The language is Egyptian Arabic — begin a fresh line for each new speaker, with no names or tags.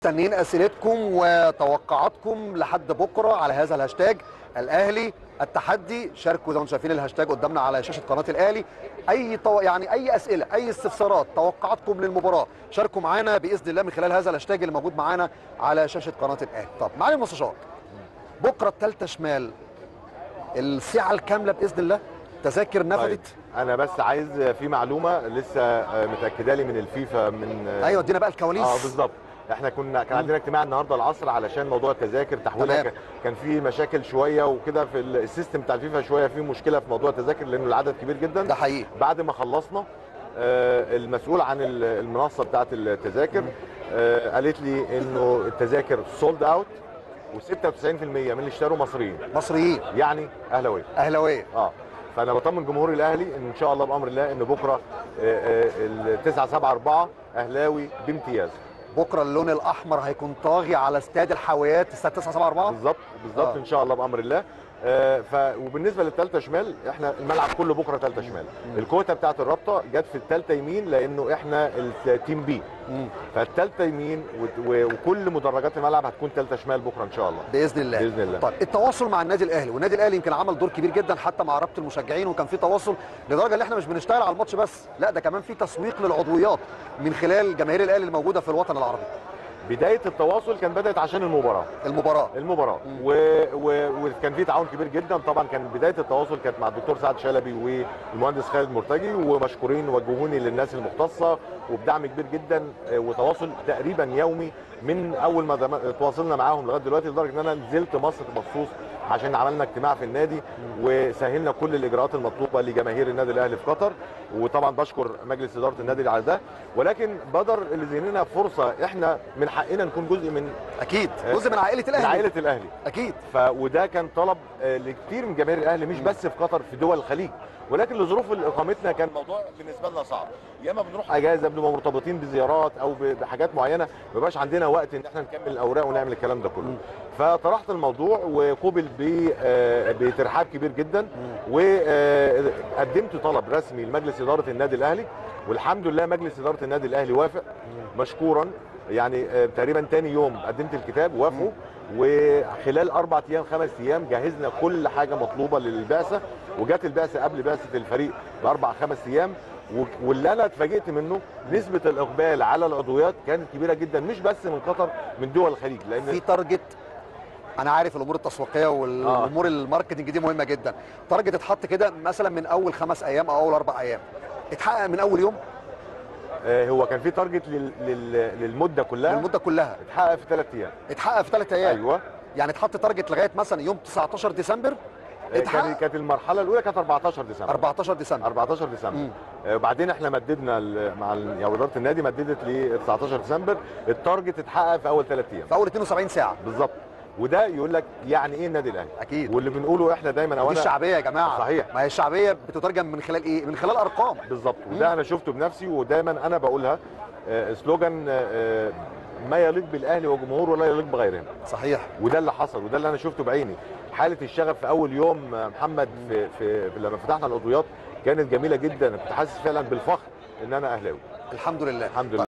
مستنيين اسئلتكم وتوقعاتكم لحد بكره على هذا الهاشتاج الاهلي التحدي شاركوا زي ما انتم شايفين الهاشتاج قدامنا على شاشه قناه الاهلي اي طو... يعني اي اسئله اي استفسارات توقعاتكم للمباراه شاركوا معانا باذن الله من خلال هذا الهاشتاج اللي موجود معانا على شاشه قناه الاهلي طب معالي المستشار بكره الثالثه شمال الساعه الكامله باذن الله تذاكر
طيب
نفذت
انا بس عايز في معلومه لسه متاكده لي من الفيفا من
ايوه ادينا بقى الكواليس
اه بالظبط احنا كنا كان عندنا اجتماع النهارده العصر علشان موضوع التذاكر تحويلها
تمام.
ك- كان في مشاكل شويه وكده في ال- السيستم بتاع الفيفا شويه في مشكله في موضوع التذاكر لانه العدد كبير جدا
ده حقيقي
بعد ما خلصنا آه، المسؤول عن ال- المنصه بتاعه التذاكر آه، قالت لي انه التذاكر سولد اوت و96% من اللي اشتروا مصريين
مصريين
يعني اهلاويه
اهلاويه
اه فانا بطمن جمهور الاهلي ان شاء الله بامر الله ان بكره ال 9 7 4 اهلاوي بامتياز
بكره اللون الاحمر هيكون طاغي على استاد الحاويات الساعه 9
بالظبط بالظبط
آه.
ان شاء الله بامر الله آه، ف وبالنسبه للثالثه شمال احنا الملعب كله بكره ثالثه شمال الكوتا بتاعت الرابطه جت في الثالثه يمين لانه احنا التيم بي
مم.
فالثالثه يمين و- و- وكل مدرجات الملعب هتكون ثالثه شمال بكره ان شاء الله
باذن الله
بإذن الله.
طيب التواصل مع النادي الاهلي والنادي الاهلي يمكن عمل دور كبير جدا حتى مع رابطه المشجعين وكان في تواصل لدرجه ان احنا مش بنشتغل على الماتش بس لا ده كمان في تسويق للعضويات من خلال جماهير الاهلي الموجوده في الوطن العربي
بدايه التواصل كان بدات عشان المباراه
المباراه
المباراه و... و... وكان في تعاون كبير جدا طبعا كان بدايه التواصل كانت مع الدكتور سعد شلبي والمهندس خالد مرتجي ومشكورين وجهوني للناس المختصه وبدعم كبير جدا آه، وتواصل تقريبا يومي من اول ما دم- تواصلنا معاهم لغايه دلوقتي لدرجه ان انا نزلت مصر مخصوص عشان عملنا اجتماع في النادي وسهلنا كل الاجراءات المطلوبه لجماهير النادي الاهلي في قطر وطبعا بشكر مجلس اداره النادي على ده ولكن بدر اللي زيننا فرصه احنا من حقنا نكون جزء من
اكيد جزء من عائله
من
الاهلي
عائله الاهلي
اكيد
ف وده كان طلب آه، لكتير من جماهير الاهلي مش بس في قطر في دول الخليج ولكن لظروف اقامتنا كان الموضوع بالنسبه لنا صعب يا اما بنروح اجازه بنبقى مرتبطين بزيارات او ب- بحاجات معينه ما بيبقاش عندنا وقت ان احنا نكمل الاوراق ونعمل الكلام ده كله فطرحت الموضوع وقوبل ب- آه، بترحاب كبير جدا وقدمت طلب رسمي لمجلس اداره النادي الاهلي والحمد لله مجلس اداره النادي الاهلي وافق مشكورا يعني آه، تقريبا تاني يوم قدمت الكتاب وافقوا وخلال اربع ايام خمس ايام جهزنا كل حاجه مطلوبه للبعثه وجت البعثه قبل بعثه الفريق باربع خمس ايام و- واللي انا اتفاجئت منه نسبه الاقبال على العضويات كانت كبيره جدا مش بس من قطر من دول الخليج
في
لان
تارجت انا عارف الامور التسويقيه والامور الماركتنج دي مهمه جدا تارجت اتحط كده مثلا من اول خمس ايام او اول اربع ايام اتحقق من اول يوم
آه، هو كان في تارجت لل- لل- للمده كلها
المده كلها
اتحقق في ثلاث ايام
اتحقق في ثلاث ايام
ايوه
يعني اتحط تارجت لغايه مثلا يوم 19 ديسمبر
آه، كانت
اتحقق
كانت المرحله الاولى كانت 14 ديسمبر
14 ديسمبر
14 ديسمبر
مم.
آه، وبعدين احنا مددنا ال- مع ال- يعني اداره النادي مددت ل 19 ديسمبر التارجت اتحقق في اول ثلاث ايام
في اول 72 ساعه
بالظبط وده يقول لك يعني ايه النادي الاهلي
اكيد
واللي بنقوله احنا دايما او
دي
انا
الشعبيه يا جماعه
صحيح.
ما هي الشعبيه بتترجم من خلال ايه من خلال ارقام
بالظبط وده انا شفته بنفسي ودايما انا بقولها آه، سلوجان آه، ما يليق بالاهلي وجمهوره ولا يليق بغيرهم
صحيح
وده اللي حصل وده اللي انا شفته بعيني حاله الشغف في اول يوم آه، محمد في, في في- لما فتحنا العضويات كانت جميله جدا كنت حاسس فعلا بالفخر ان انا اهلاوي
الحمد لله
الحمد لله